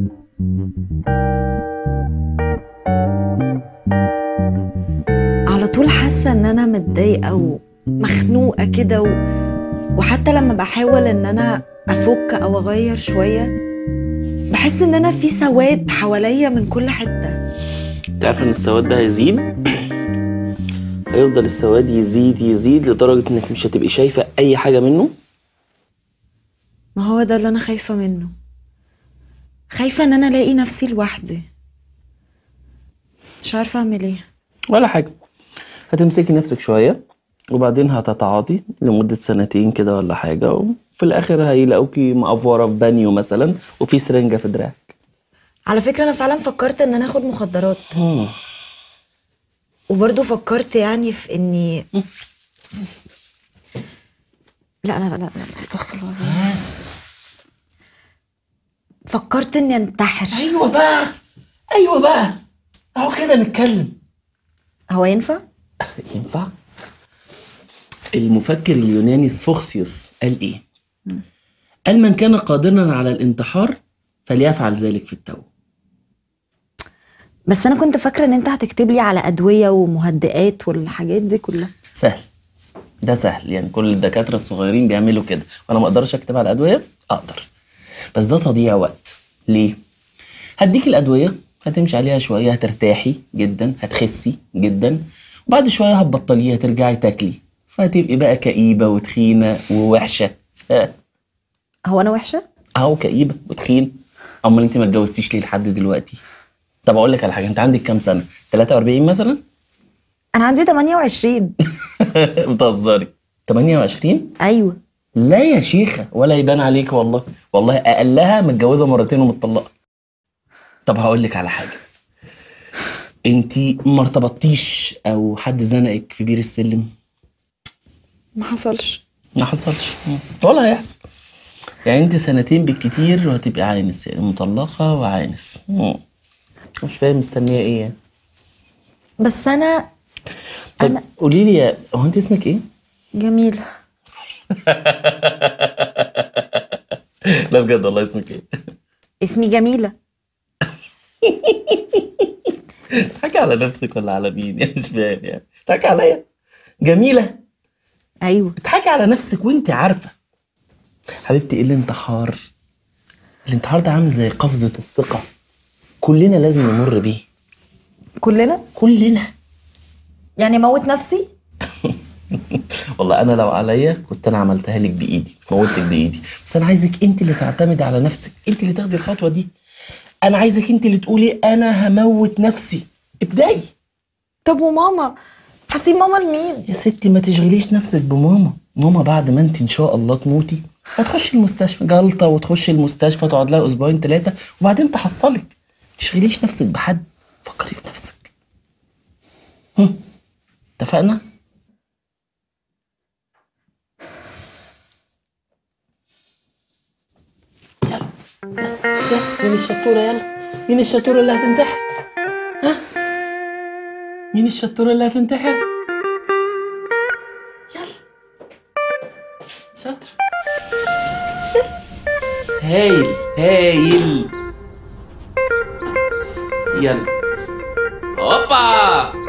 على طول حاسه ان انا متضايقه ومخنوقه كده و... وحتى لما بحاول ان انا افك او اغير شويه بحس ان انا في سواد حواليا من كل حته انت عارف ان السواد ده هيزيد هيفضل السواد يزيد يزيد لدرجة انك مش هتبقي شايفة اي حاجة منه ما هو ده اللي انا خايفه منه خايفه ان انا الاقي نفسي لوحدي مش عارفه اعمل ايه ولا حاجة هتمسكي نفسك شوية وبعدين هتتعاطي لمدة سنتين كده ولا حاجة وفي الآخر هيلاقوكي مقفورة في بانيو مثلا وفي سرنجة في دراعك على فكره انا فعلا فكرت ان انا اخد مخدرات وبرضه فكرت يعني في اني لا لا لا لا لا استغفر الله العظيم. فكرت اني انتحر ايوه بقى ايوه بقى اهو كده نتكلم هو ينفع ينفع المفكر اليوناني سفوخسيوس قال ايه قال من كان قادرا على الانتحار فليفعل ذلك في التو بس انا كنت فاكره ان انت هتكتب لي على ادويه ومهدئات والحاجات دي كلها سهل ده سهل يعني كل الدكاترة الصغيرين بيعملوا كده وانا ما اقدرش اكتب على الادوية اقدر بس ده تضييع وقت ليه هديك الادوية هتمشي عليها شوية هترتاحي جدا هتخسي جدا وبعد شوية هتبطليها ترجعي تاكلي فهتبقي بقى كئيبة وتخينة ووحشة ف- هو انا وحشه اهو كئيبة وتخين امال انت ما اتجوزتيش ليه لحد دلوقتي طب اقول لك على حاجة انت عندك كام سنة 43 مثلا انا عندي 28 بتهزري 28 ايوه لا يا شيخة ولا يبان عليك والله والله أقلها متجوزة مرتين ومتطلقة طب هقول لك على حاجة انتي ما ارتبطتيش او حد زنقك في بير السلم ما حصلش ما حصلش ولا هيحصل يعني انت سنتين بالكتير وهتبقي عانس يعني مطلقة وعانس مم. مش فاهم مستنية ايه يعني بس انا طب قولي لي يا- هو انت اسمك ايه؟ جميله لا بجد والله اسمك ايه؟ اسمي جميله تضحكي على نفسك ولا على مين؟ يعني مش فاهم يعني تضحكي عليا جميلة ايوه بتضحكي على نفسك وانت عارفه حبيبتي ايه الانتحار الانتحار ده عامل زي قفزه الثقه كلنا لازم نمر بيه كلنا كلنا يعني موت نفسي والله انا لو عليا كنت انا عملتها لك بايدي موتك بايدي بس انا عايزك انت اللي تعتمدي على نفسك انت اللي تاخدي الخطوه دي انا عايزك انت اللي تقولي انا هموت نفسي ابدأي طب وماما هسيب ماما لمين يا ستي ما تشغليش نفسك بماما ماما بعد ما انت ان شاء الله تموتي هتخشي المستشفى جلطه وتخشي المستشفى تقعد لها اسبوعين ثلاثه وبعدين تحصلك ما تشغليش نفسك بحد فكري في نفسك هم. اتفقنا يلا يلا يلا مين الشطوره يلا مين الشطوره اللي هتنتحر ها مين الشطوره اللي هتنتحر يلا شاطر هايل هايل يلا هوبا